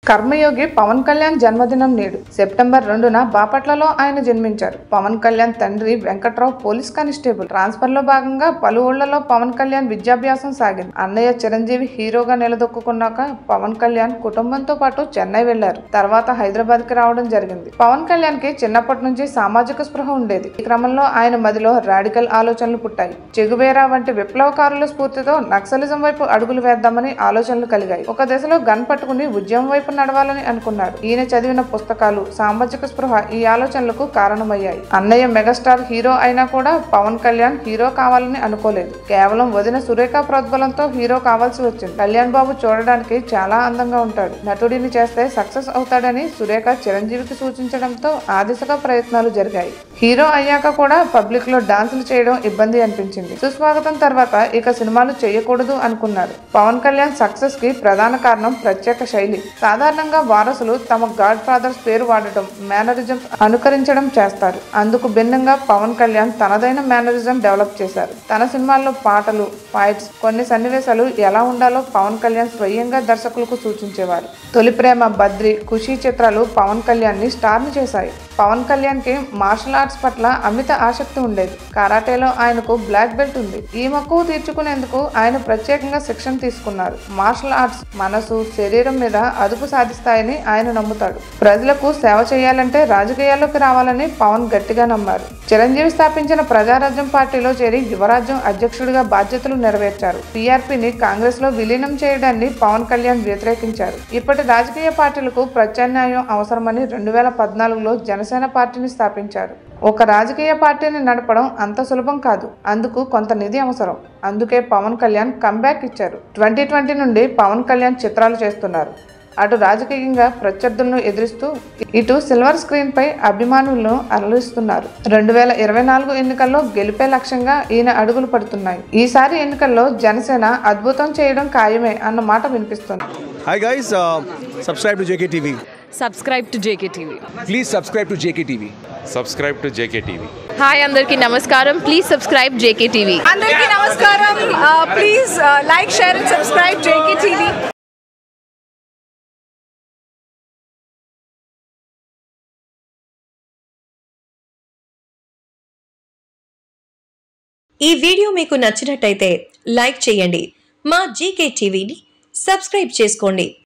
కర్మయోగి పవన్ కళ్యాణ్ జన్మదినం నేడు సెప్టెంబర్ రెండున బాపట్లలో ఆయన జన్మించారు పవన్ కళ్యాణ్ తండ్రి వెంకట్రావు పోలీస్ కానిస్టేబుల్ ట్రాన్స్ఫర్ లో భాగంగా పలు ఊళ్లలో పవన్ కళ్యాణ్ విద్యాభ్యాసం సాగింది అన్నయ్య చిరంజీవి హీరోగా నిలదొక్కున్నాక పవన్ కళ్యాణ్ కుటుంబంతో పాటు చెన్నై వెళ్లారు తర్వాత హైదరాబాద్ కి రావడం జరిగింది పవన్ కళ్యాణ్ కి చిన్నప్పటి నుంచి సామాజిక స్పృహ ఉండేది ఈ క్రమంలో ఆయన మదిలో రాడికల్ ఆలోచనలు పుట్టాయి చెగువేరా వంటి విప్లవకారుల స్ఫూర్తితో నక్సలిజం వైపు అడుగులు వేద్దామని ఆలోచనలు కలిగాయి ఒక దశలో గన్ పట్టుకుని ఉద్యమం వైపు నడవాలని అనుకున్నారు ఈయన చదివిన పుస్తకాలు సామాజిక స్పృహ ఈ ఆలోచనలకు కారణమయ్యాయి అన్నయ్య మెగాస్టార్ హీరో అయినా కూడా పవన్ కళ్యాణ్ హీరో కావాలని అనుకోలేదు కేవలం వదిన సురేఖ ప్రోద్బలంతో హీరో కావాల్సి వచ్చింది కళ్యాణ్ బాబు చూడడానికి చాలా అందంగా ఉంటాడు నటుడిని చేస్తే సక్సెస్ అవుతాడని సురేఖ చిరంజీవికి సూచించడంతో ఆ దిశగా ప్రయత్నాలు జరిగాయి హీరో అయ్యాక కూడా పబ్లిక్ లో డాన్సులు చేయడం ఇబ్బంది అనిపించింది సుస్వాగతం తర్వాత ఇక సినిమాలు చేయకూడదు అనుకున్నారు పవన్ కళ్యాణ్ సక్సెస్ కి ప్రధాన కారణం ప్రత్యేక శైలి సాధారణంగా వారసులు తమ గాడ్ ఫాదర్స్ పేరు వాడటం మేనరిజం అనుకరించడం చేస్తారు అందుకు భిన్నంగా పవన్ కళ్యాణ్ తనదైన మేనరిజం డెవలప్ చేశారు తన సినిమాల్లో పాటలు ఫైట్స్ కొన్ని సన్నివేశాలు ఎలా ఉండాలో పవన్ కళ్యాణ్ స్వయంగా దర్శకులకు సూచించేవారు తొలి ప్రేమ బద్రి ఖుషి చిత్రాలు పవన్ కళ్యాణ్ ని స్టార్ ని చేశాయి పవన్ కళ్యాణ్ కి మార్షల్ ఆర్ట్స్ పట్ల అమిత ఆసక్తి ఉండేది కరాటేలో ఆయనకు బ్లాక్ బెల్ట్ ఉంది ఈ మక్కువ తీర్చుకునేందుకు ఆయన ప్రత్యేకంగా శిక్షణ తీసుకున్నారు మార్షల్ ఆర్ట్స్ మనసు శరీరం మీద అదుపు సాధిస్తాయని ఆయన నమ్ముతాడు ప్రజలకు సేవ చేయాలంటే రాజకీయాల్లోకి రావాలని పవన్ గట్టిగా నమ్మారు చిరంజీవి స్థాపించిన ప్రజారాజ్యం పార్టీలో చేరి యువరాజ్యం అధ్యక్షుడిగా బాధ్యతలు నెరవేర్చారు పీఆర్పీని కాంగ్రెస్ లో విలీనం చేయడాన్ని పవన్ కళ్యాణ్ వ్యతిరేకించారు ఇప్పటి రాజకీయ పార్టీలకు ప్రత్యామ్నాయం అవసరమని రెండు వేల పద్నాలుగులో జనసేన పార్టీని స్థాపించారు ఒక రాజకీయ పార్టీని నడపడం అంత సులభం కాదు అందుకు కొంత నిధి అవసరం అందుకే పవన్ కళ్యాణ్ కంబ్యాక్ ఇచ్చారు ట్వంటీ ట్వంటీ నుండి పవన్ కళ్యాణ్ చిత్రాలు చేస్తున్నారు అటు రాజకీయంగా ప్రత్యర్థులను ఎదురిస్తూ ఇటు సిల్వర్ స్క్రీన్ పై అభిమానులను అలరిస్తున్నారు రెండు వేల ఇరవై నాలుగు ఎన్నికల్లో గెలిపే లక్ష్యంగా ఈయన అడుగులు పడుతున్నాయి ఈసారి ఎన్నికల్లో జనసేన అద్భుతం చేయడం ఖాయమే అన్న మాట వినిపిస్తుంది Hi guys, uh, subscribe to JKTV. Subscribe to JK TV Please subscribe to JKTV. subscribe to JKTV. Hi అందరికీ నమస్కారం ప్లీజ్ సబ్స్క్రైబ్ జేకే టీవీ అందరికీ నమస్కారం please like share and subscribe JK TV ఈ వీడియో మీకు నచ్చినట్టయితే లైక్ చేయండి మా GK టీవీని సబ్స్క్రైబ్ చేసుకోండి